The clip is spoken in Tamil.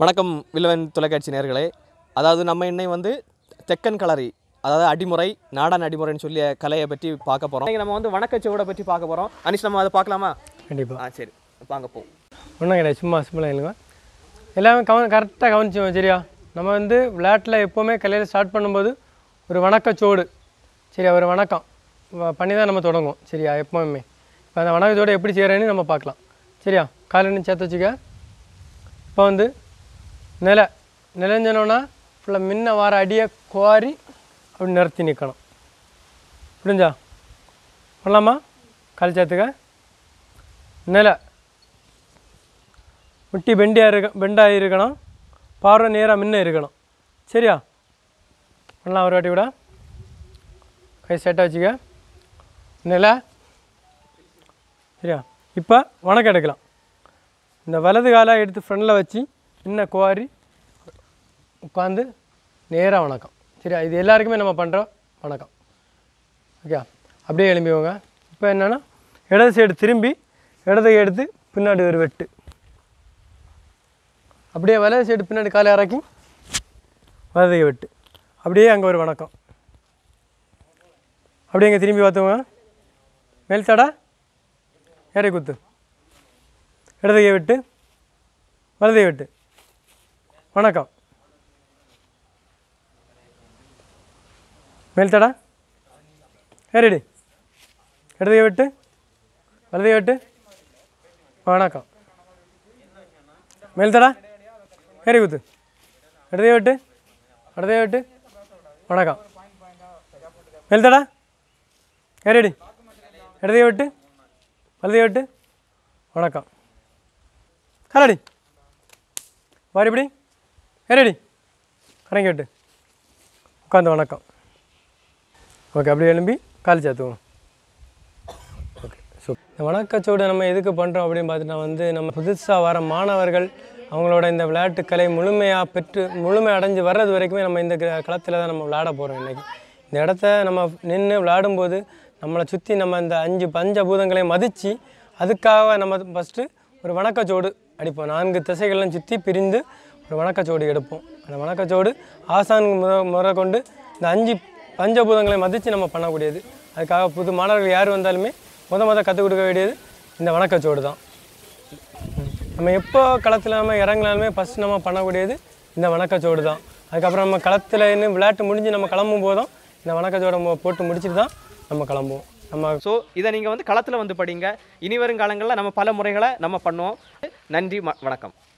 வணக்கம் வில்லவன் தொலைக்காட்சி நேர்களே அதாவது நம்ம இன்னை வந்து தெக்கன் கலரி அதாவது அடிமுறை நாடன் அடிமுறைன்னு சொல்லிய கலையை பற்றி பார்க்க போகிறோம் இன்னைக்கு நம்ம வந்து வணக்கச்சுவடை பற்றி பார்க்க போகிறோம் அனிஷ் நம்ம அதை பார்க்கலாமா கண்டிப்பாக ஆ சரி வாங்க போ ஒன்றும் கிடையாது சும்மா சிம்பிளாக இல்லைங்க எல்லாமே கவன கரெக்டாக கவனிச்சோம் சரியா நம்ம வந்து விளையாட்டில் எப்போவுமே கலையில் ஸ்டார்ட் பண்ணும்போது ஒரு வணக்கச்சோடு சரியா ஒரு வணக்கம் வ- பண்ணி தான் நம்ம தொடங்குவோம் சரியா எப்போவுமே இப்போ அந்த வணக்கத்தோடு எப்படி செய்கிறேன்னு நம்ம பார்க்கலாம் சரியா காலையில் சேர்த்து வச்சுக்க இப்போ வந்து நில நிலைஞ்சனோன்னா ஃபுல்லாக முன்ன வர அடியை குவாரி அப்படி நிறுத்தி நிற்கணும் புரிஞ்சா பண்ணலாமா கால் சேர்த்துக்க நில முட்டி பெண்டியாக இருக்க பெண்டாக இருக்கணும் பார்வை நேராக முன்ன இருக்கணும் சரியா பண்ணலாம் ஒரு வாட்டி கூட கை செட்டாக வச்சுக்க நில சரியா இப்போ வணக்கம் எடுக்கலாம் இந்த வலது காலை எடுத்து ஃப்ரண்டில் வச்சு இன்னும் குவாரி உட்காந்து நேராக வணக்கம் சரியா இது எல்லாருக்குமே நம்ம பண்ணுறோம் வணக்கம் ஓகே அப்படியே எழும்பிவோங்க இப்போ என்னென்னா இடது சைடு திரும்பி இடதை எடுத்து பின்னாடி ஒரு வெட்டு அப்படியே வலது சைடு பின்னாடி காலை இறக்கி வலதை வெட்டு அப்படியே அங்கே ஒரு வணக்கம் அப்படியே இங்கே திரும்பி பார்த்துவோங்க மேல் தடா ஏறை குத்து இடதையை விட்டு வலதை விட்டு வணக்கம் மேல் தடா ஏறிடு இடதையை விட்டு வலதையை விட்டு வணக்கம் மேல் தடா ஏறி குத்து இடதையை விட்டு இடதையை விட்டு வணக்கம் மேல் தடா ஏறிடு இடதையை விட்டு வலதையை விட்டு வணக்கம் காலடி வாரி இப்படி ஏறடி இறங்கி விட்டு உட்காந்து வணக்கம் ஓகே அப்படியே எழும்பி கால் சேர்த்துவோம் ஓகே ஸோ இந்த வணக்கச்சோடு நம்ம எதுக்கு பண்ணுறோம் அப்படின்னு பார்த்துட்டா வந்து நம்ம புதுசாக வர மாணவர்கள் அவங்களோட இந்த விளையாட்டுக்கலை முழுமையாக பெற்று முழுமை அடைஞ்சு வர்றது வரைக்குமே நம்ம இந்த களத்தில் தான் நம்ம விளையாட போகிறோம் இன்றைக்கி இந்த இடத்த நம்ம நின்று விளையாடும்போது நம்மளை சுற்றி நம்ம இந்த அஞ்சு பஞ்சபூதங்களையும் மதித்து அதுக்காக நம்ம ஃபஸ்ட்டு ஒரு வணக்கச்சோடு அடிப்போம் நான்கு திசைகள்லாம் சுற்றி பிரிந்து ஒரு வணக்கச்சோடு எடுப்போம் அந்த வணக்கச்சோடு ஆசான் முறை முறை கொண்டு இந்த அஞ்சு பஞ்சபூதங்களை மதித்து நம்ம பண்ணக்கூடியது அதுக்காக புது மாணவர்கள் யார் வந்தாலுமே முத முத கற்றுக் கொடுக்க வேண்டியது இந்த வணக்கச்சோடு தான் ம். நம்ம எப்போ களத்தில் நம்ம இறங்கினாலுமே ஃபஸ்ட் நம்ம பண்ணக்கூடியது இந்த வணக்கச்சோடு தான் அதுக்கப்புறம் நம்ம களத்தில் இன்னும் விளையாட்டு முடிஞ்சு நம்ம கிளம்பும் போதும் இந்த வணக்கச்சோடை மு- போட்டு முடிச்சுட்டு தான் நம்ம கிளம்புவோம் நம்ம ஸோ இதை நீங்கள் வந்து களத்தில் வந்து படிங்க இனி வரும் காலங்களில் நம்ம பல முறைகளை நம்ம பண்ணுவோம் நன்றி ம- வணக்கம்